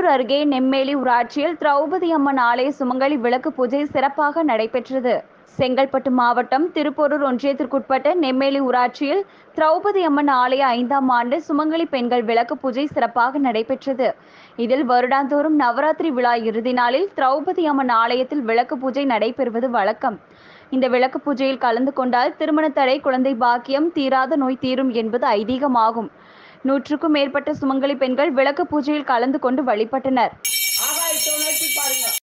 அருகே நெம்மேலி ஊராட்சியில் திரௌபதி அம்மன் ஆலய சுமங்கலி விளக்கு பூஜை சிறப்பாக நடைபெற்றது செங்கல்பட்டு மாவட்டம் திருப்போரூர் ஒன்றியத்திற்குட்பட்ட நெம்மேலி ஊராட்சியில் திரௌபதி அம்மன் ஆலய ஐந்தாம் ஆண்டு சுமங்கலி பெண்கள் விளக்கு பூஜை சிறப்பாக நடைபெற்றது இதில் வருடாந்தோறும் நவராத்திரி விழா இறுதி நாளில் திரௌபதி அம்மன் ஆலயத்தில் விளக்கு பூஜை நடைபெறுவது வழக்கம் இந்த விளக்கு பூஜையில் கலந்து கொண்டால் திருமண தடை குழந்தை பாக்கியம் தீராத நோய் தீரும் என்பது ஐதீகமாகும் நூற்றுக்கும் மேற்பட்ட சுமங்கலி பெண்கள் விளக்கு பூஜையில் கலந்து கொண்டு வழிபட்டனர் ஆகாயத்தை நோக்கி பாருங்க